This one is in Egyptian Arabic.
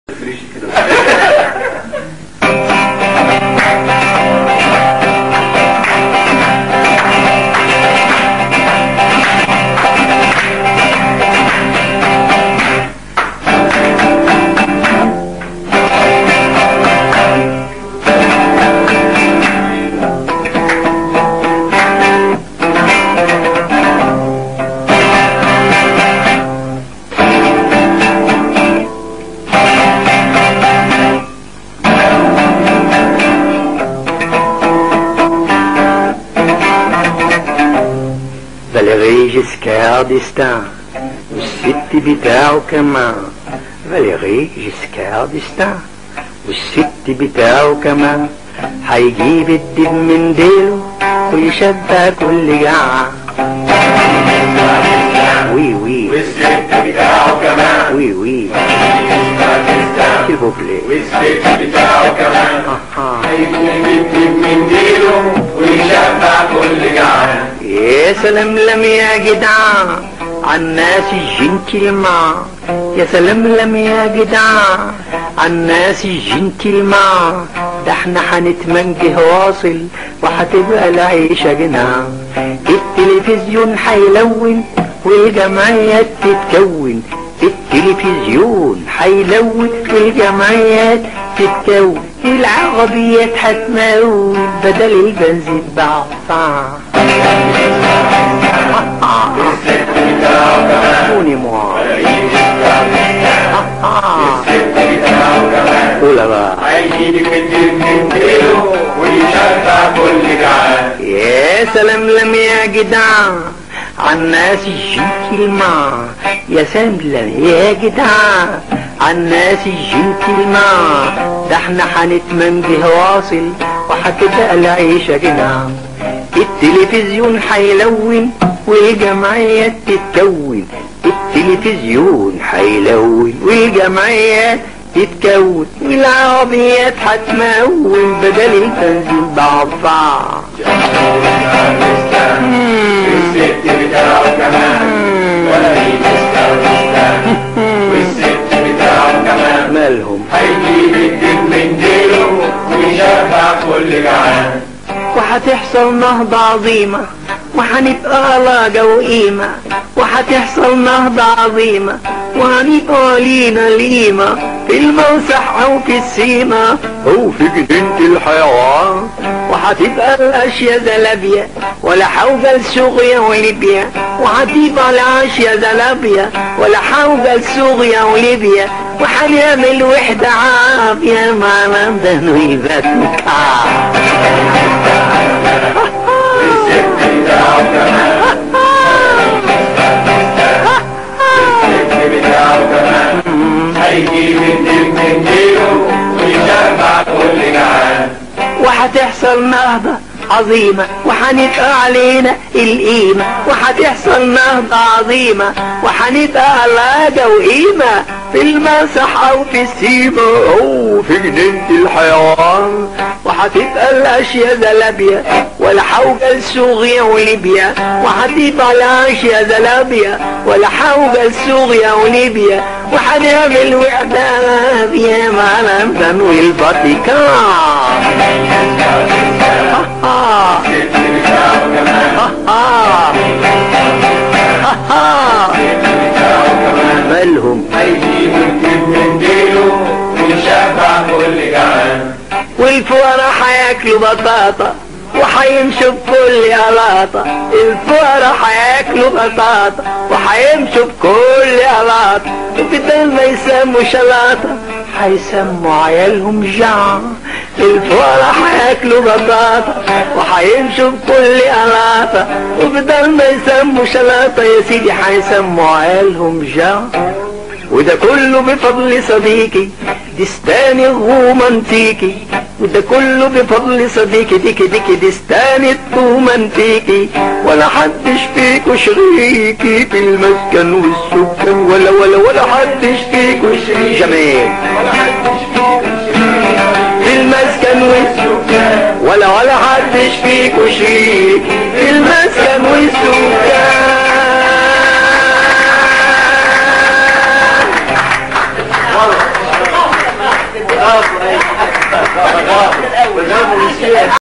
فريش كده فالغي جسكار ديستان والست بتاعه كمان فالغي جسكار ديستان والست بتاعه كمان هيجيب الدب من ديله ويشبع كل جعان وي وي والست بتاعه كمان وي وي البوبلي والست بتاعه كمان آه. هيقوم يكتب من ديله ويشبع كل جعان يا سلام لم يا جدعان عالناس الجنتلمان يا سلام لم يا جدعان عالناس الجنتلمان ده احنا هنتمنجه واصل وهتبقى العيشة جنان التلفزيون هيلون والجمعيات تتكون التلفزيون هيلون والجمعيات تتكون العربيات هتموت بدل البنزين بعصا كوني موا قول بقى هيجيب الدب من ديله ويشبع كل جعان يا سلام لم يا جدعان عالناس الجنتلمان يا سلام يا جدعان عالناس الجنتلمان ده احنا هنتمنجه واصل وهتبقى العيشة جنان التلفزيون هيلون والجمعيات تتكون التلفزيون هيلون والجمعيات تتكون والعربيات هتمول بدل البنزين بعضها والست بتاعه كمان ولا يستاهل والست بتاعه كمان مالهم هيجيب الدب من ديله ويشبع كل جعان وهتحصل نهضة عظيمة وهنبقى علاقة وقيمة وهتحصل نهضة عظيمة وهنبقى لينا ليمة في المسح أو في السيمة أو في جنينة الحيوان وهتبقى الأشياء زلابية ولا حوجة لسوريا وليبيا وهتبقى الأشياء زلابية ولا حوجة لسوريا وليبيا وهنعمل وحدة عافية مع لندن والفاتيكان والست بتاعه كمان والست بتاعه كمان هيجيب الدب من ديله ويشبع كل جعان وهتحصل نهضة عظيمة وهنبقى علينا القيمة وهتحصل نهضة عظيمة وهنبقى علاقة وقيمة في المسح أو في السيما أو في جنينة الحيوان وهتبقى الأشياء زلابية ولا حوجة لسوريا وليبيا وهتبقى الأشياء زلابية ولا حوجة لسوريا وليبيا وهنعمل وحدة عافية مع لندن والفاتيكان آه والست بتاعه كمان آه آه بتاعه كمان مالهم هيجيب الدب من ديله ويشبع كل جعان والفقراء هياكلوا بطاطا وهيمشوا بكل قلاطة الفقراء هياكلوا بطاطا وهيمشوا بكل قلاطة وبدل ما يسموا شلاطة هيسموا عيالهم جعان الفقراء هياكلوا بطاطا وهيمشوا بكل قلاطة وبدل ما يسموا شلاطة يا سيدي هيسموا عيالهم جعان وده كله بفضل صديقي دستاني الرومانتيكي وده كله بفضل صديقي ديكي ديكي دستاني الرومانتيكي ولا حدش فيكو شريكي في المسكن والسكن ولا ولا ولا حدش فيكو شريكي جميل في المسكن والسكن ولا ولا حدش فيكو شريك في المسكن والسكن بغاوة بغاوة